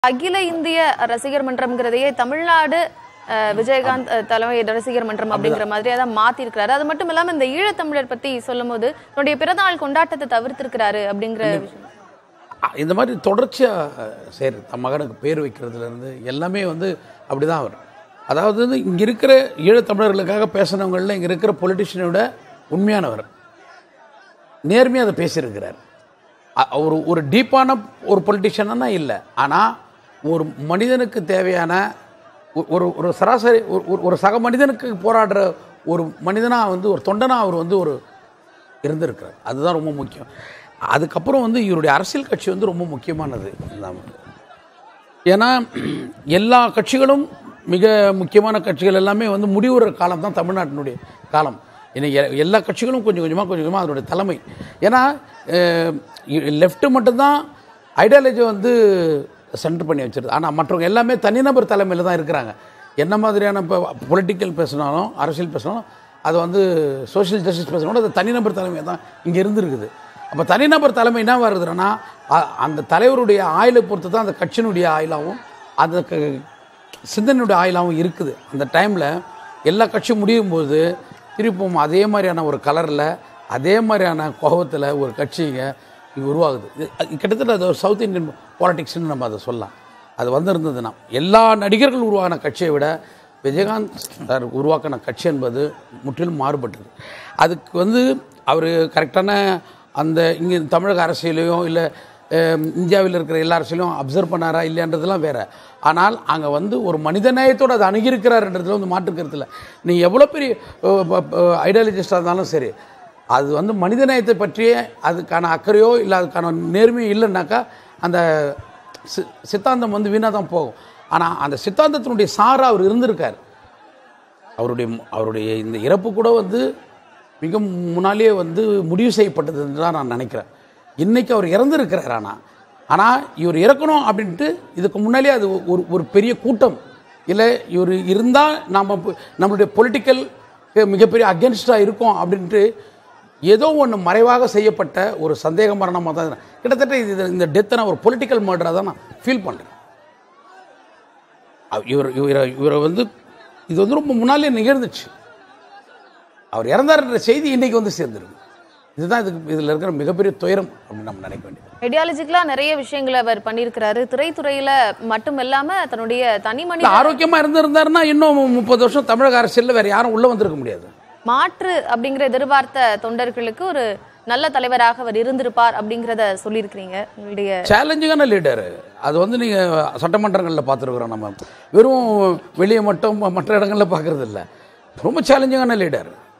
அகில இந்திய ரசிகர் மன்றம்ங்கிறதையே தமிழ்நாடு அஹ், விஜயகாந்த் அஹ், தலைமை ரசிகர் மன்றம் அப்படிங்கிற மாதிரி அதான் மாத்தி இருக்கிறாரு அது மட்டும் இல்லாம இந்த ஈழத்தமிழர் பத்தி சொல்லும்போது தன்னுடைய பிறந்தநாள் கொண்டாட்டத்தை தவிர்த்திருக்கிறாரு அப்படிங்கிற விஷயம் அ- இந்த மாதிரி தொடர்ச்சியாக சரி தன் மகனுக்கு பேர் வைக்கிறதுலேருந்து எல்லாமே வந்து அப்படி தான் வரும் அதாவது வந்து இங்கே இருக்கிற ஈழத்தமிழர்களுக்காக பேசினவங்களில் இங்கே இருக்கிற பொலிட்டிஷியனோட உண்மையானவர் நேர்மையாக அதை பேசியிருக்கிறார் அ- ஒரு ஒரு டீப்பான ஒரு பொலிட்டிஷியனா இல்லை ஆனால் ஒரு மனிதனுக்கு தேவையான ஒ- ஒரு ஒரு சராசரி ஒரு- ஒரு- ஒரு சக மனிதனுக்கு போராடுற ஒரு மனிதனாக வந்து ஒரு தொண்டனாக அவர் வந்து ஒரு இருந்திருக்கிறார் அதுதான் ரொம்ப முக்கியம் அதுக்கப்புறம் வந்து இவருடைய அரசியல் கட்சி வந்து ரொம்ப முக்கியமானது நமக்கு ஏன்னா எல்லா கட்சிகளும் மிக முக்கியமான கட்சிகள் எல்லாமே வந்து முடிவுற காலம் தான் தமிழ்நாட்டினுடைய காலம் இன்னைக்கு எ- எல்லா கட்சிகளும் கொஞ்சம் கொஞ்சமாக கொஞ்சம் கொஞ்சமாக அதனுடைய தலைமை ஏன்னா லெஃப்ட் மட்டும்தான் ஐடியாலஜி வந்து சென்டர் பண்ணி வச்சிருது ஆனால் மற்றவங்க எல்லாமே தனிநபர் தலைமையில் தான் இருக்கிறாங்க என்ன மாதிரியான இப்போ பொலிட்டிக்கல் பேசினாலும் அரசியல் பேசினாலும் அது வந்து சோஷியல் ஜஸ்டிஸ் பேசினாலும் அது தனிநபர் தலைமை தான் இங்கே இருந்திருக்குது அப்போ தனிநபர் தலைமை என்ன வருதுன்னா அ- அந்த தலைவருடைய ஆயுளை பொறுத்து தான் அந்த கட்சியினுடைய ஆயுளாகவும் அந்த க- சிந்தனையுடைய ஆயுளாகவும் இருக்குது அந்த டைமில் எல்லா கட்சியும் முடியும் போது திருப்பும் அதே மாதிரியான ஒரு கலரில் அதே மாதிரியான கோபத்தில் ஒரு கட்சிங்க இது உருவாகுது இது அது கிட்டத்தட்ட அது ஒரு சவுத் இந்தியன் பாலிடிக்ஸ்னு நம்ம அதை சொல்லலாம் அது வந்திருந்ததுன்னா எல்லா நடிகர்கள் உருவான கட்சியை விட விஜயகாந்த் சார் உருவாக்கின கட்சி என்பது முற்றிலும் மாறுபட்டது அதுக்கு வந்து அவர் கரெக்டான அந்த இங்கே தமிழக அரசியலையும் இல்லை இந்தியாவில் இருக்கிற எல்லா அரசியலையும் அப்சர்வ் பண்ணாரா இல்லைன்றதெல்லாம் வேற ஆனால் அங்கே வந்து ஒரு மனிதநேயத்தோடு அதை அணுகியிருக்கிறாருன்றதுல வந்து மாற்றுக்கிறது இல்லை நீ எவ்வளோ பெரிய ஐடியாலஜிஸ்டாக இருந்தாலும் சரி அது வந்து மனிதநேயத்தை பற்றிய அதுக்கான அக்கறையோ இல்லை அதுக்கான நேர்மையோ இல்லைன்னாக்கா அந்த சி சித்தாந்தம் வந்து வீணாக தான் போகும் ஆனால் அந்த சித்தாந்தத்தினுடைய சாரா அவர் இருந்திருக்கார் அவருடைய அவருடைய இந்த இறப்பு கூட வந்து மிக முன்னாலேயே வந்து முடிவு செய்யப்பட்டதுன்னு தான் நான் நினைக்கிறேன் இன்னைக்கு அவர் இறந்துருக்கிறார் ஆனால் ஆனால் இவர் இறக்கணும் அப்படின்ட்டு இதுக்கு முன்னாலே அது ஒரு ஒரு பெரிய கூட்டம் இல்லை இவர் இருந்தால் நாம் நம்மளுடைய பொலிட்டிக்கல் மிகப்பெரிய அகென்ஸ்டாக இருக்கோம் அப்படின்ட்டு ஏதோ ஒன்று மறைவாக செய்யப்பட்ட ஒரு சந்தேக மரணமாக தான் இது. கிட்டத்தட்ட இது இந்த டெத்தை நான் ஒரு பொலிட்டிக்கல் மர்டராக தான் நான் ஃபீல் பண்ணுறேன் அவ- இவர் இவரை இவரை வந்து இது வந்து ரொம்ப முன்னாலே நிகழ்ந்துச்சு அவர் இறந்தார்ன்ற செய்தி இன்னைக்கு வந்து சேர்ந்துருக்கு இதுதான் இதுக்கு இதில் இருக்கிற மிகப்பெரிய துயரம் அப்படின்னு நம்ம நினைக்க வேண்டியது ஐடியாலஜிக்கலா நிறைய விஷயங்களை அவர் பண்ணியிருக்கிறாரு திரைத்துறையில மட்டும் இல்லாம தன்னுடைய தனி மனித இல்ல, ஆரோக்கியமா இருந்திருந்தாருன்னா இன்னும் முப்பது வருஷம் தமிழக அரசியல்ல வேற யாரும் உள்ள வந்திருக்க முடியாது மாற்று அப்படிங்கிற எதிர்பார்த்த தொண்டர்களுக்கு ஒரு நல்ல தலைவராக அவர் இருந்திருப்பார் அப்படிங்கிறத சொல்லியிருக்கிறீங்க உங்களுடைய சேலஞ்சிங்கான லீடர் அது வந்து நீங்க சட்டமன்றங்களில் பார்த்துருக்குறோம் நம்ம வெறும் வெளியே மட்டும் மற்ற இடங்களில் பார்க்கறது இல்ல ரொம்ப சேலஞ்சிங்கான லீடர்